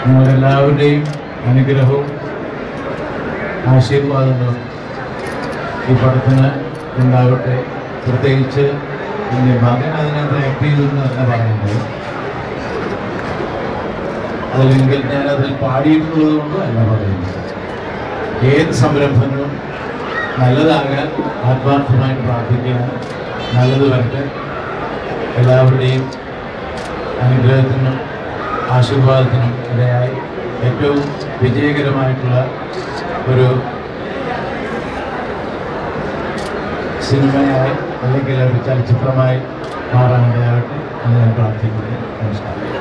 നിങ്ങളെല്ലാവരുടെയും അനുഗ്രഹവും ആശീർവാദങ്ങളും ഈ പടത്തിന് ഉണ്ടാവട്ടെ പ്രത്യേകിച്ച് എൻ്റെ മകൻ അതിനകത്ത് ആക്ട് ചെയ്തു എന്ന് തന്നെ പറയുന്നത് അല്ലെങ്കിൽ ഞാൻ അതിൽ പാടിയിട്ടുള്ളത് കൊണ്ട് അല്ല പറയുന്നത് ഏത് സംരംഭങ്ങളും നല്ലതാകാൻ ആത്മാർത്ഥമായിട്ട് പ്രാർത്ഥിക്കുകയാണ് നല്ലത് വരട്ടെ എല്ലാവരുടെയും അനുഗ്രഹത്തിനും ആശീർവാദത്തിനും ഇടയായി ഏറ്റവും വിജയകരമായിട്ടുള്ള ഒരു സിനിമയായി അല്ലെങ്കിൽ ഒരു ചലച്ചിത്രമായി മാറാനിടയാകട്ടെ എന്ന് ഞാൻ പ്രാർത്ഥിക്കുന്നു നമസ്കാരം